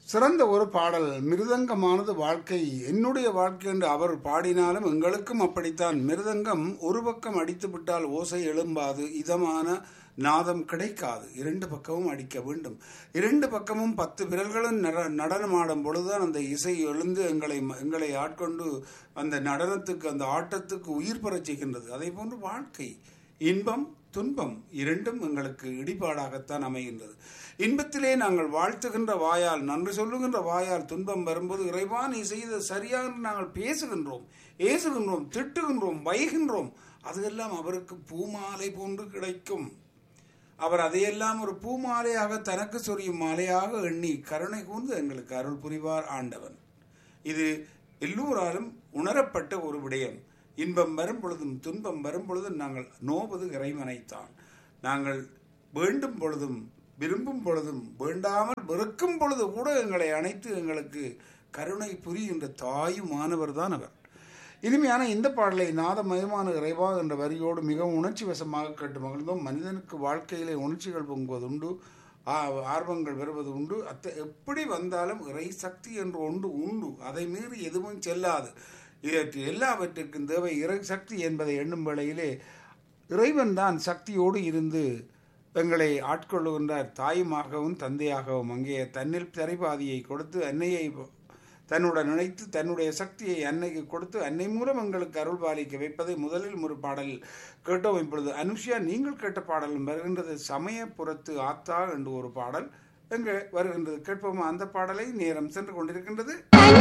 சிறந்த ஒரு பாடல் மிருதங்கமானது வாழ்க்கை என்னுடைய வாழ்க்கை என்று அவர் பாடினாலும் எங்களுக்கும் அப்படித்தான் மிருதங்கம் ஒரு பக்கம் அடித்து விட்டால் ஓசை எழும்பாது இதமான நாதம் கிடைக்காது இரண்டு பக்கமும் அடிக்க வேண்டும் இரண்டு பக்கமும் பத்து விரல்களும் நட நடனமாடும் பொழுதுதான் அந்த இசை எழுந்து எங்களை எங்களை ஆட்கொண்டு அந்த நடனத்துக்கு அந்த ஆட்டத்துக்கு உயிர் பெறச் செய்கின்றது அதே போன்று வாழ்க்கை இன்பம் துன்பம் இரண்டும் எங்களுக்கு இடிபாடாகத்தான் அமைகின்றது இன்பத்திலே நாங்கள் வாழ்த்துகின்ற வாயால் நன்றி சொல்லுகின்ற வாயால் துன்பம் வரும்போது இறைவா நீ செய்தது சரியா என்று நாங்கள் பேசுகின்றோம் ஏசுகின்றோம் திட்டுகின்றோம் வைகின்றோம் அதுவெல்லாம் அவருக்கு பூமாலை போன்று கிடைக்கும் அவர் அதையெல்லாம் ஒரு பூமாலையாக தனக்கு சொரியும் மாலையாக எண்ணி கருணை கூர்ந்து எங்களுக்கு அருள் புரிவார் ஆண்டவன் இது எல்லோராலும் உணரப்பட்ட ஒரு விடயம் இன்பம் வரும் பொழுதும் துன்பம் வரும் பொழுதும் நாங்கள் நோவது இறைவனைத்தான் நாங்கள் வேண்டும் பொழுதும் விரும்பும் பொழுதும் வேண்டாமல் வெறுக்கும் பொழுது கூட எங்களை அணைத்து எங்களுக்கு கருணை புரிகின்ற தாயுமானவர் தான் அவர் இனிமையான இந்த பாடலை நாதமயமான இறைவா என்ற வரியோடு மிகவும் உணர்ச்சி வசமாக கேட்டு மகிழ்ந்தோம் மனிதனுக்கு வாழ்க்கையிலே உணர்ச்சிகள் பொங்குவது உண்டு ஆ- ஆர்வங்கள் வருவது உண்டு அத்த எப்படி வந்தாலும் இறை சக்தி என்று ஒன்று உண்டு அதை மீறி எதுவும் செல்லாது இதற்கு எல்லாவற்றிற்கும் தேவை இறை சக்தி என்பதை எண்ணும் வேளையிலே இறைவன் தான் சக்தியோடு இருந்து எங்களை ஆட்கொள்ளுகின்றார் தாயுமாகவும் தந்தையாகவும் அங்கே தன்னில் தரைபாதியை கொடுத்து அன்னையை தன்னுடன் நினைத்து தன்னுடைய சக்தியை அன்னைக்கு கொடுத்து அன்னை மூலம் எங்களுக்கு அருள் பாலிக்க வைப்பதை முதலில் ஒரு பாடலில் கேட்டோம் இப்பொழுது அனுஷியா நீங்கள் கேட்ட பாடலும் வருகின்றது சமயபுரத்து ஆத்தா என்று ஒரு பாடல் எங்கே வருகின்றது கேட்போமா அந்த பாடலை நேரம் சென்று கொண்டிருக்கின்றது